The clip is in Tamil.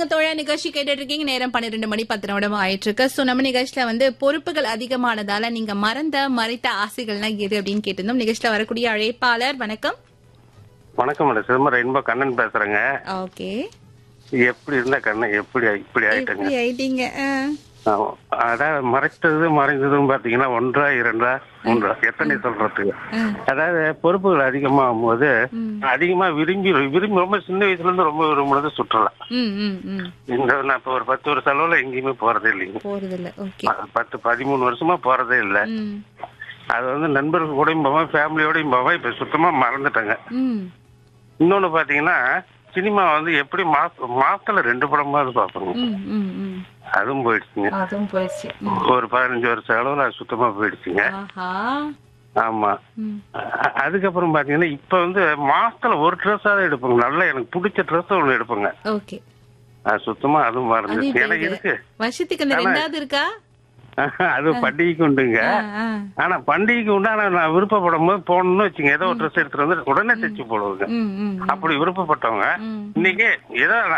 சொல்லுங்க தோழா நிகழ்ச்சி கேட்டுட்டு இருக்கீங்க நேரம் பன்னிரெண்டு மணி பத்து நிமிடம் ஆயிட்டு இருக்கு சோ நம்ம நிகழ்ச்சியில வந்து பொறுப்புகள் அதிகமானதால நீங்க மறந்த மறைத்த ஆசைகள்லாம் எது அப்படின்னு கேட்டிருந்தோம் நிகழ்ச்சியில வரக்கூடிய அழைப்பாளர் வணக்கம் வணக்கம் மேடம் சிதம்பரம் இன்ப கண்ணன் பேசுறேங்க ஓகே எப்படி இருந்தா கண்ணன் எப்படி இப்படி ஆயிட்டங்க எப்படி ஆயிட்டீங்க ஆ. ஆமா. அதாவது மறைத்தது மறைந்ததும் பாத்தீங்கன்னா ஒன்றா இரண்டா மூன்றா எத்தனை சொல்றதுக்கு அதாவது பொறுப்புகள் அதிகமாகும் போது அதிகமா விரும்பி விரும்பி ரொம்ப சின்ன வயசுல இருந்து ரொம்ப விரும்புறது சுற்றுலா ம் ம் ம் இந்த நான் இப்ப ஒரு பத்து வருஷ அளவுல எங்கேயுமே போறதே இல்லைங்க போறது இல்ல ஓகே ப- பத்து பதிமூணு வருஷமா போறதே இல்ல ம் அது வந்து நண்பர்கள் கூடயும் போவேன் ஃபேமிலியோடயும் போவேன் இப்ப சுத்தமா மறந்துட்டேங்க ம் இன்னொன்னு பாத்தீங்கன்னா சினிமா வந்து எப்படி மாச மாசத்துல ரெண்டு படமாவது பாப்போங்க ம் ம் ம் அதுவும் போயிடுச்சுங்க அதுவும் போயிடுச்சு ம். ஒரு பதினஞ்சு வருஷம் அளவுல அது சுத்தமா போயிடுச்சுங்க ஆஹா ஆமா ம் அ- அதுக்கப்புறம் பாத்தீங்கன்னா இப்ப வந்து மாசத்துல ஒரு ட்ரெஸ்ஸாவது எடுப்போங்க நல்லா எனக்கு பிடிச்ச ட்ரெஸ் ஒண்ணு எடுப்போங்க ஓகே அது சுத்தமா அதுவும் அது மறந்து இப்ப எனக்கு இது. இருக்கு வருஷத்துக்கு இந்த ரெண்டாவது இருக்கா அது பண்டிகைக்கு உண்டுங்க ஆ, ஆ. ஆனா பண்டிகைக்கு உண்டான நான் விருப்பப்படும் போது போகணும்னு வச்சுங்க ஏதோ ஒரு ட்ரெஸ் எடுத்துட்டு வந்து உடனே தைச்சு போடுவாங்க ம் ம் அப்படி விருப்பப்பட்டவங்க ம் இன்னைக்கு ஏதோ